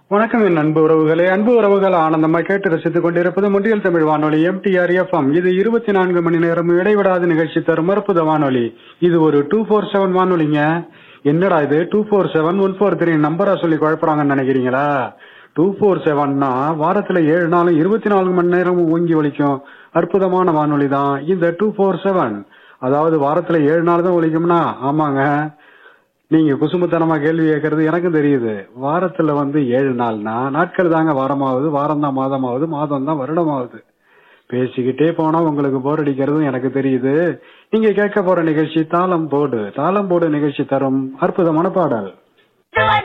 வணக்கம் என் அன்பு உறவுகளே அன்பு உறவுகள் ஆனந்தமாய் கேட்டு ரசித்துக் கொண்டிருப்பது முண்டியல் தமிழ் வானொலி எம்டிஆர் எஃப்எம் இது இருபத்தி நான்கு மணி நேரம் இடைவிடாத நிகழ்ச்சி தரும் அற்புத வானொலி இது ஒரு டூ ஃபோர் செவன் வானொலிங்க என்னடா இது two four seven one four three நம்பரா சொல்லி குழப்பறாங்கன்னு நினைக்கிறீங்களா டூ ஃபோர் செவன்னா வாரத்துல ஏழு நாளும் இருபத்தி நாலு மணி நேரமும் ஓங்கி ஒலிக்கும் அற்புதமான வானொலி தான் இந்த டூ ஃபோர் செவன் அதாவது வாரத்துல ஏழு நாள் தான் ஒலிக்கும்னா ஆமாங்க நீங்க குசுமத்தனமா கேள்வி கேட்கறது எனக்கும் தெரியுது வாரத்துல வந்து ஏழு நாள்னா நாட்கள் தாங்க வாரமாகுது வாரம் தான் மாதமாகுது மாதம் தான் வருடமாகுது பேசிக்கிட்டே போனா உங்களுக்கு போர் அடிக்கிறதும் எனக்கு தெரியுது நீங்க கேட்க போற நிகழ்ச்சி தாளம் போடு தாளம் போடு நிகழ்ச்சி தரும் அற்புதமான பாடல் சுவ